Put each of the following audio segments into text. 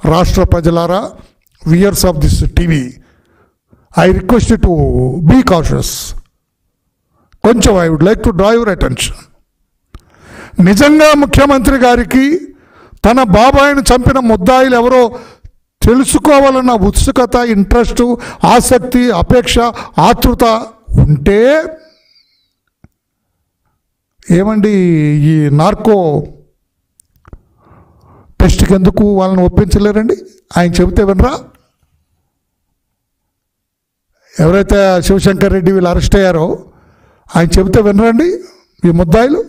రాష్ట్ర ప్రజలారా viewers of this TV I request to be cautious కొంచెం I would like to draw your attention నిజంగా ముఖ్యమంత్రి గారికి తన బాబాయిని చంపిన ముద్దాయిలు ఎవరో తెలుసుకోవాలన్న ఉత్సుకత ఇంట్రెస్ట్ ఆసక్తి అపేక్ష ఆతృత ఉంటే ఏమండి ఈ నార్కో టెస్ట్కి ఎందుకు వాళ్ళని ఒప్పించలేరండి ఆయన చెబితే వినరా ఎవరైతే శివశంకర్ రెడ్డి వీళ్ళు అరెస్ట్ అయ్యారో ఆయన చెబితే వినరండి ఈ ముద్దాయిలు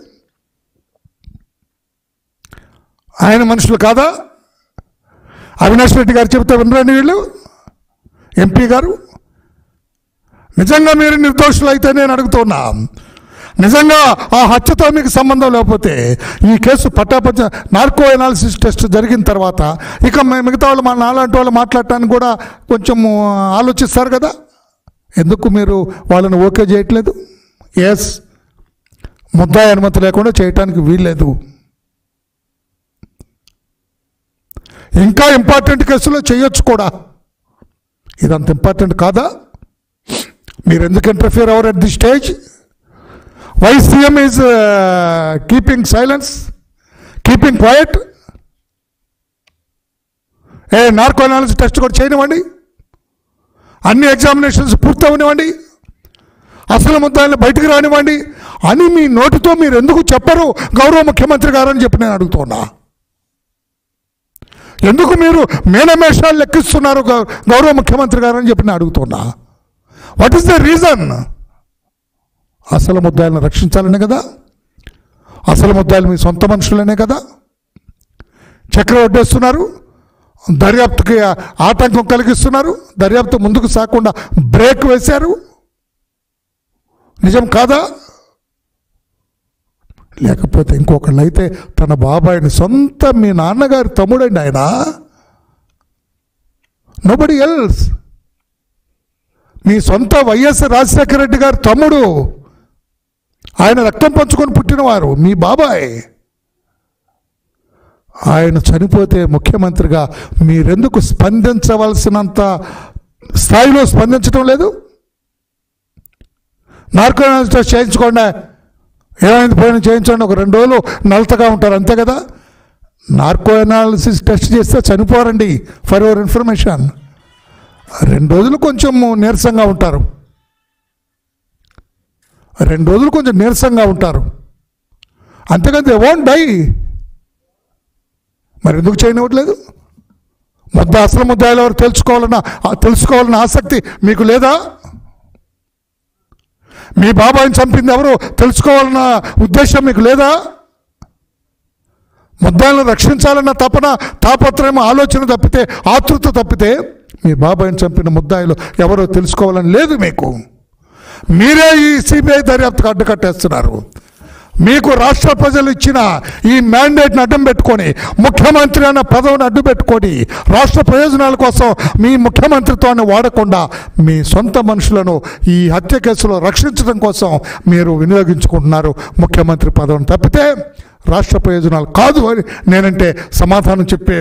ఆయన మనుషులు కాదా అవినాష్ రెడ్డి గారు చెబితే వినరండి వీళ్ళు ఎంపీ గారు నిజంగా మీరు నిర్దోషులు అయితే నేను అడుగుతున్నా నిజంగా ఆ హత్యతో మీకు సంబంధం లేకపోతే ఈ కేసు పట్టాపంచ నార్కో ఎనాలిసిస్ టెస్ట్ జరిగిన తర్వాత ఇక మి- మిగతా వాళ్ళు మా నాలాంటి వాళ్ళు మాట్లాడటానికి కూడా కొంచెం ఆలోచిస్తారు కదా ఎందుకు మీరు వాళ్ళని ఓకే చేయట్లేదు ఎస్ ముద్దాయి అనుమతి లేకుండా చేయటానికి వీల్లేదు ఇంకా ఇంపార్టెంట్ కేసులో చేయొచ్చు కూడా ఇదంత ఇంపార్టెంట్ కాదా మీరు ఎందుకు interfere our at the stage why CM is keeping silence keeping quiet a narco analysis test కూడా చేయనివ్వండి అన్ని ఎగ్జామినేషన్స్ పూర్తి అవనివ్వండి అసలు ముద్దాయిని బయటికి రానివ్వండి అని మీ నోటితో మీరు ఎందుకు చెప్పరు గౌరవ ముఖ్యమంత్రి గారు అని చెప్పి నేను అడుగుతున్నా ఎందుకు మీరు మేనమేషాలు లెక్కిస్తున్నారు గౌ- గౌరవ ముఖ్యమంత్రి గారు అని చెప్పి నేను అడుగుతున్నా వాట్ ఈస్ ద రీజన్ అసలు ముద్దాయిలను రక్షించాలనే కదా అసలు ముద్దాయిలు మీ సొంత మనుషులనే కదా చక్ర వడ్డేస్తున్నారు దర్యాప్తుకి ఆటంకం కలిగిస్తున్నారు దర్యాప్తు ముందుకు సాగకుండా బ్రేక్ వేశారు నిజం కాదా లేకపోతే ఇంకొకళ్ళు అయితే తన బాబాయిని సొంత మీ నాన్నగారి తమ్ముడండి ఆయన నోబడి ఎల్స్ మీ సొంత వైఎస్ రాజశేఖర రెడ్డి గారి తమ్ముడు ఆయన రక్తం పంచుకొని పుట్టినవారు మీ బాబాయ్ ఆయన చనిపోతే ముఖ్యమంత్రిగా మీరెందుకు స్పందించవలసినంత స్థాయిలో స్పందించడం లేదు నార్కో అనాలిసిస్ చేయించుకోండి ఏమైంది పోయిన చేయించండి ఒక రెండు రోజులు నలతగా ఉంటారు అంతే కదా నార్కో అనాలిసిస్ టెస్ట్ చేస్తే చనిపోరండి ఫర్ యువర్ ఇన్ఫర్మేషన్ రెండు రోజులు కొంచెం నీరసంగా ఉంటారు రెండు రోజులు కొంచెం నీరసంగా ఉంటారు అంతేకాదు దే వోంట్ డై మరి ఎందుకు చేయనివ్వట్లేదు ముద్ద అసలు ముద్దాయిలు ఎవరు తెలుసుకోవాలన్న ఆ తెలుసుకోవాలన్న ఆసక్తి మీకు లేదా మీ బాబాయిని చంపింది ఎవరు తెలుసుకోవాలన్న ఉద్దేశం మీకు లేదా ముద్దాయిలను రక్షించాలన్న తపన తాపత్రయం ఆలోచన తప్పితే ఆతృత తప్పితే మీ బాబాయిని చంపిన ముద్దాయిలు ఎవరో తెలుసుకోవాలని లేదు మీకు మీరే ఈ సిబిఐ దర్యాప్తుకు అడ్డుకట్టేస్తున్నారు మీకు రాష్ట్ర ప్రజలు ఇచ్చిన ఈ మ్యాండేట్ని అడ్డం పెట్టుకొని ముఖ్యమంత్రి అన్న పదవిని అడ్డు పెట్టుకొని రాష్ట్ర ప్రయోజనాల కోసం మీ ముఖ్యమంత్రిత్వాన్ని వాడకుండా మీ సొంత మనుషులను ఈ హత్య కేసులో రక్షించడం కోసం మీరు వినియోగించుకుంటున్నారు ముఖ్యమంత్రి పదవిని తప్పితే రాష్ట్ర ప్రయోజనాలు కాదు అని నేనంటే సమాధానం చెప్పే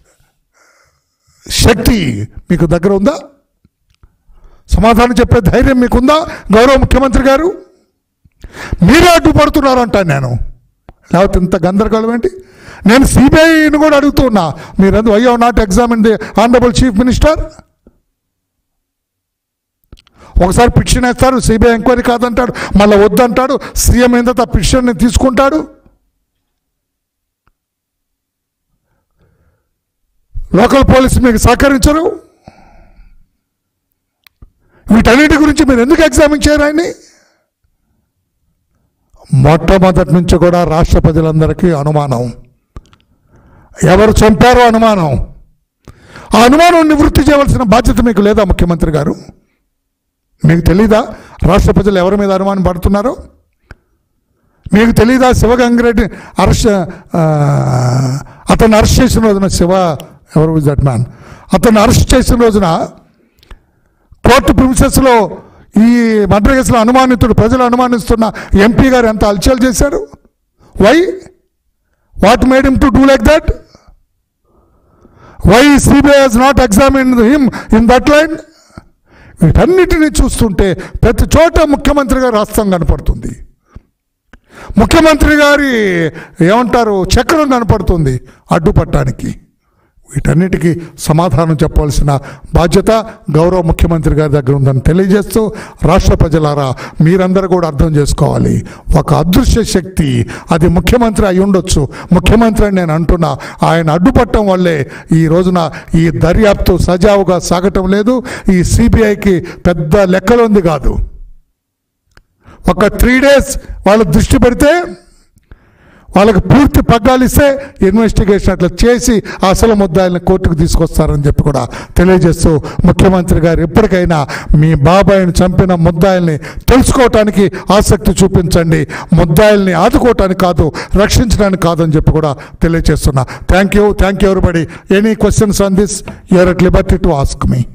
శక్తి మీకు దగ్గర ఉందా సమాధానం చెప్పే ధైర్యం మీకుందా గౌరవ ముఖ్యమంత్రి గారు మీరే అడ్డుపడుతున్నారు అంటాను నేను లేకపోతే ఇంత గందరగోళం ఏంటి నేను సిబిఐని కూడా అడుగుతున్నా మీరందు అయ్యో not examine the honourable chief minister ఒకసారి పిటిషన్ వేస్తారు సిబిఐ ఎంక్వైరీ కాదంటాడు మళ్ళీ వద్దంటాడు సీఎం ఏందో ఆ పిటిషన్ని తీసుకుంటాడు లోకల్ పోలీసు మీకు సహకరించరు వీటన్నిటి గురించి మీరు ఎందుకు ఎగ్జామిన్ చేయరు ఆయన్ని మొట్టమొదటి నుంచి కూడా రాష్ట్ర ప్రజలందరికీ అనుమానం ఎవరు చంపారో అనుమానం ఆ అనుమానం నివృత్తి చేయవలసిన బాధ్యత మీకు లేదా ముఖ్యమంత్రి గారు మీకు తెలీదా రాష్ట్ర ప్రజలు ఎవరి మీద అనుమానం పడుతున్నారో మీకు తెలీదా శివగంగిరెడ్డి అరెస్ట్ ఆ, అతన్ని అరెస్ట్ చేసిన రోజున శివ ఎవరు ఇస్ దట్ మ్యాన్ అతన్ని అరెస్ట్ చేసిన రోజున కోర్టు ప్రిన్సెస్లో ఈ మర్డర్ కేసులో అనుమానితుడు ప్రజలు అనుమానిస్తున్న ఎంపీ గారు ఎంత అల్చల్ చేశారు why what made him to do like that why CBI has not examine him in that line వీటన్నిటినీ చూస్తుంటే ప్రతి చోట ముఖ్యమంత్రి గారి హస్తం కనపడుతుంది ముఖ్యమంత్రి గారి ఏమంటారు చక్రం కనపడుతుంది అడ్డుపట్టడానికి వీటన్నిటికీ సమాధానం చెప్పవలసిన బాధ్యత గౌరవ ముఖ్యమంత్రి గారి దగ్గర ఉందని తెలియజేస్తూ రాష్ట్ర ప్రజలారా మీరందరూ కూడా అర్థం చేసుకోవాలి ఒక అదృశ్య శక్తి అది ముఖ్యమంత్రి అయి ఉండొచ్చు ముఖ్యమంత్రి అని నేను అంటున్నా ఆయన అడ్డుపట్టడం వల్లే ఈ రోజున ఈ దర్యాప్తు సజావుగా సాగటం లేదు ఈ సిబిఐకి పెద్ద లెక్కలుంది కాదు ఒక త్రీ డేస్ వాళ్ళు దృష్టి పెడితే వాళ్ళకి పూర్తి పగ్గాలు ఇస్తే ఇన్వెస్టిగేషన్ అట్లా చేసి ఆ అసలు ముద్దాయిల్ని కోర్టుకు తీసుకొస్తారని చెప్పి కూడా తెలియజేస్తూ ముఖ్యమంత్రి గారు ఎప్పటికైనా మీ బాబాయిని చంపిన ముద్దాయిల్ని తెలుసుకోవటానికి ఆసక్తి చూపించండి ముద్దాయిల్ని ఆదుకోవటానికి కాదు రక్షించడానికి కాదని చెప్పి కూడా తెలియజేస్తున్నా thank you thank you everybody any questions on this you're at liberty to ask me